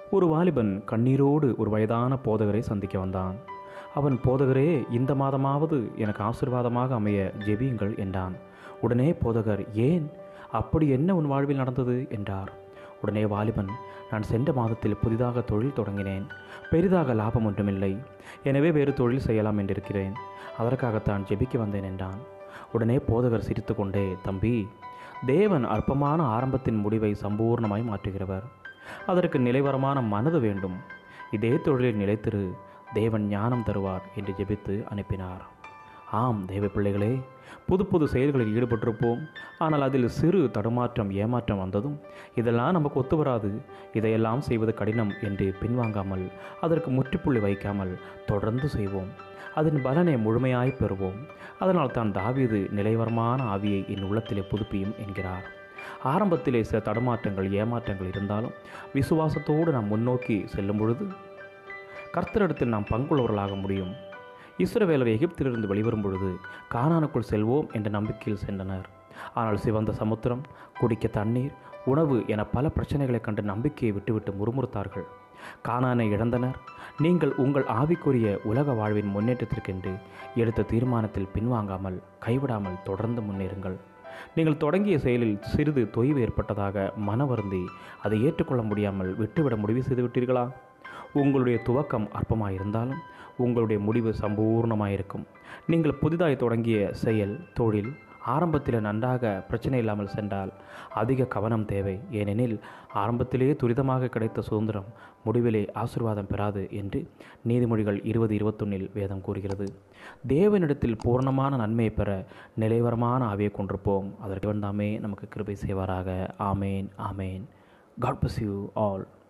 ஒரு வாலிபன் கண்ணீரோடு ஒரு வயதான போதகரை சந்திக்க வந்தான் அவன் போதகரே இந்த மாதமாவது எனக்கு ஆசீர்வாதமாக அமைய ஜெபியுங்கள் என்றான் உடனே போதகர் ஏன் அப்படி என்ன உன் வாழ்வில் நடந்தது என்றார் உடனே வாலிபன் நான் சென்ற மாதத்தில் புதிதாக தொழில் தொடங்கினேன் பெரிதாக லாபம் ஒன்றுமில்லை எனவே வேறு தொழில் செய்யலாம் என்றிருக்கிறேன் அதற்காகத்தான் ஜெபிக்க வந்தேன் என்றான் உடனே போதகர் சிரித்துக்கொண்டே தம்பி தேவன் அற்பமான ஆரம்பத்தின் முடிவை சம்பூர்ணமாய் மாற்றுகிறவர் அதற்கு நிலைவரமான மனது வேண்டும் இதே தொழிலில் நிலைத்திரு தேவன் ஞானம் தருவார் என்று ஜெபித்து அனுப்பினார் ஆம் தேவ பிள்ளைகளே புது புது செயல்களில் ஈடுபட்டிருப்போம் ஆனால் அதில் சிறு தடுமாற்றம் ஏமாற்றம் வந்ததும் இதெல்லாம் நமக்கு ஒத்து வராது இதையெல்லாம் செய்வது கடினம் என்று பின்வாங்காமல் அதற்கு முற்றுப்புள்ளி வைக்காமல் தொடர்ந்து செய்வோம் அதன் பலனை முழுமையாய் பெறுவோம் அதனால் தான் தாவீது நிலைவரமான ஆவியை என் உள்ளத்திலே புதுப்பியும் என்கிறார் ஆரம்பத்திலே சில தடுமாற்றங்கள் ஏமாற்றங்கள் இருந்தாலும் விசுவாசத்தோடு நாம் முன்னோக்கி செல்லும் பொழுது கர்த்தரிடத்தில் நாம் பங்குள்ளவர்களாக முடியும் இஸ்ரவேலர் எகிப்திலிருந்து வெளிவரும் பொழுது கானானுக்குள் செல்வோம் என்ற நம்பிக்கையில் சென்றனர் ஆனால் சிவந்த சமுத்திரம் குடிக்க தண்ணீர் உணவு என பல பிரச்சனைகளைக் கண்டு நம்பிக்கையை விட்டுவிட்டு முறுமுறுத்தார்கள் கானானை இழந்தனர் நீங்கள் உங்கள் ஆவிக்குரிய உலக வாழ்வின் முன்னேற்றத்திற்கென்று எடுத்த தீர்மானத்தில் பின்வாங்காமல் கைவிடாமல் தொடர்ந்து முன்னேறுங்கள் நீங்கள் தொடங்கிய செயலில் சிறிது தொய்வு ஏற்பட்டதாக மன வருந்தி அதை ஏற்றுக்கொள்ள முடியாமல் விட்டுவிட முடிவு செய்து விட்டீர்களா உங்களுடைய துவக்கம் அற்பமாயிருந்தாலும் உங்களுடைய முடிவு சம்பூர்ணமாயிருக்கும் நீங்கள் புதிதாய் தொடங்கிய செயல் தொழில் ஆரம்பத்தில் நன்றாக பிரச்சனை இல்லாமல் சென்றால் அதிக கவனம் தேவை ஏனெனில் ஆரம்பத்திலேயே துரிதமாக கிடைத்த சுதந்திரம் முடிவிலே ஆசிர்வாதம் பெறாது என்று நீதிமொழிகள் இருபது இருபத்தொன்னில் வேதம் கூறுகிறது தேவனிடத்தில் பூரணமான நன்மையை பெற நிலைவரமான ஆவியை கொண்டிருப்போம் அதற்கு தாமே நமக்கு கிருபை செய்வாராக ஆமேன் ஆமேன் காட் bless யூ ஆல்